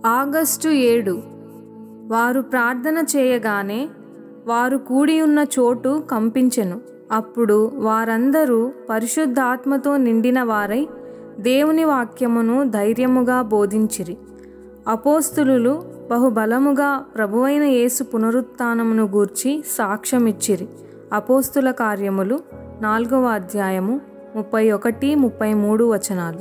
August ఏడు వారు ప్రార్థన చేయగానే వారు కూడి ఉన్న చోటు కంపించెను అప్పుడు వారందరూ పరిశుద్ధాత్మతో నిండిన వారై దేవుని వాక్యమును ధైర్యముగా బోధించిరి అపోస్తులు బహుబలముగా ప్రభువైన యేసు పునరుత్థానమును గూర్చి సాక్ష్యమిచ్చిరి అపోస్తుల కార్యములు నాలుగవ అధ్యాయము ముప్పై ఒకటి ముప్పై మూడు వచనాలు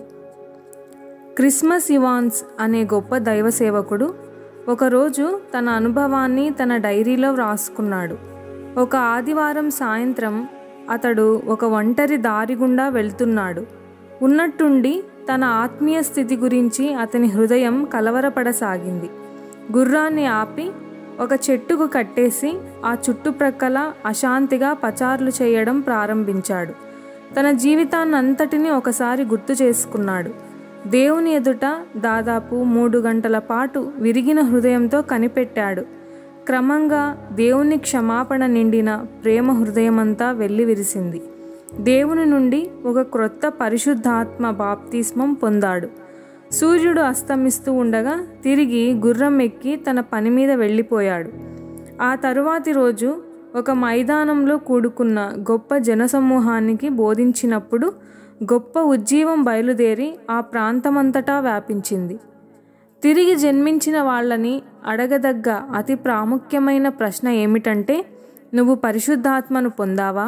క్రిస్మస్ ఇవాన్స్ అనే గొప్ప దైవ సేవకుడు ఒకరోజు తన అనుభవాన్ని తన డైరీలో వ్రాసుకున్నాడు ఒక ఆదివారం సాయంత్రం అతడు ఒక ఒంటరి దారి గుండా వెళ్తున్నాడు ఉన్నట్టుండి తన ఆత్మీయ స్థితి గురించి అతని హృదయం కలవరపడసాగింది గుర్రాన్ని ఆపి ఒక చెట్టుకు కట్టేసి ఆ చుట్టుప్రక్కల అశాంతిగా పచార్లు చేయడం ప్రారంభించాడు తన జీవితాన్నంతటినీ ఒకసారి గుర్తు చేసుకున్నాడు దేవుని ఎదుట దాదాపు మూడు గంటల పాటు విరిగిన హృదయంతో కనిపెట్టాడు క్రమంగా దేవుని క్షమాపణ నిండిన ప్రేమ హృదయమంతా వెల్లివిరిసింది దేవుని నుండి ఒక క్రొత్త పరిశుద్ధాత్మ బాప్తిస్మం పొందాడు సూర్యుడు అస్తమిస్తూ ఉండగా తిరిగి గుర్రం ఎక్కి తన పని మీద వెళ్ళిపోయాడు ఆ తరువాతి రోజు ఒక మైదానంలో కూడుకున్న గొప్ప జనసమూహానికి బోధించినప్పుడు గొప్ప ఉజ్జీవం బయలుదేరి ఆ ప్రాంతమంతటా వ్యాపించింది తిరిగి జన్మించిన వాళ్ళని అడగదగ్గ అతి ప్రాముఖ్యమైన ప్రశ్న ఏమిటంటే నువ్వు పరిశుద్ధాత్మను పొందావా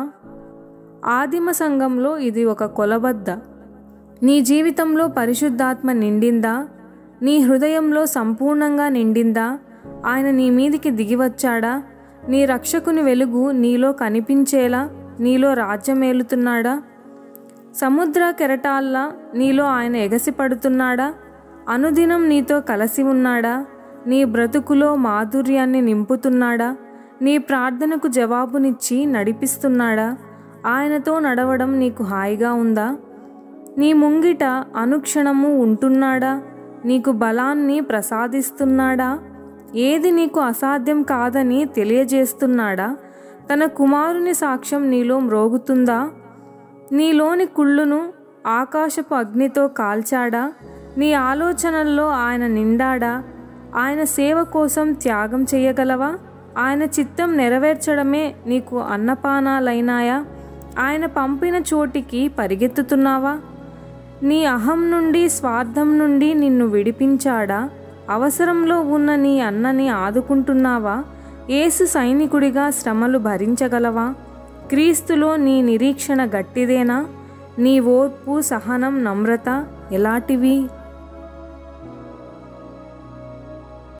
ఆదిమ సంఘంలో ఇది ఒక కొలబద్ద నీ జీవితంలో పరిశుద్ధాత్మ నిండిందా నీ హృదయంలో సంపూర్ణంగా నిండిందా ఆయన నీ మీదికి దిగివచ్చాడా నీ రక్షకుని వెలుగు నీలో కనిపించేలా నీలో రాజ్యమేలుతున్నాడా సముద్ర కెరటాల్లా నీలో ఆయన ఎగసిపడుతున్నాడా అనుదినం నీతో కలిసి ఉన్నాడా నీ బ్రతుకులో మాధుర్యాన్ని నింపుతున్నాడా నీ ప్రార్థనకు జవాబునిచ్చి నడిపిస్తున్నాడా ఆయనతో నడవడం నీకు హాయిగా ఉందా నీ ముంగిట అనుక్షణము ఉంటున్నాడా నీకు బలాన్ని ప్రసాదిస్తున్నాడా ఏది నీకు అసాధ్యం కాదని తెలియజేస్తున్నాడా తన కుమారుని సాక్ష్యం నీలో మ్రోగుతుందా నీలోని కుళ్ళును ఆకాశపు అగ్నితో కాల్చాడా నీ ఆలోచనల్లో ఆయన నిండాడా ఆయన సేవ కోసం త్యాగం చేయగలవా ఆయన చిత్తం నెరవేర్చడమే నీకు అన్నపానాలైనాయా ఆయన పంపిన చోటికి పరిగెత్తుతున్నావా నీ అహం నుండి స్వార్థం నుండి నిన్ను విడిపించాడా అవసరంలో ఉన్న నీ అన్నని ఆదుకుంటున్నావా ఏసు సైనికుడిగా శ్రమలు భరించగలవా క్రీస్తులో నీ నిరీక్షణ గట్టిదేనా నీ ఓర్పు సహనం నమ్రత ఎలాంటివి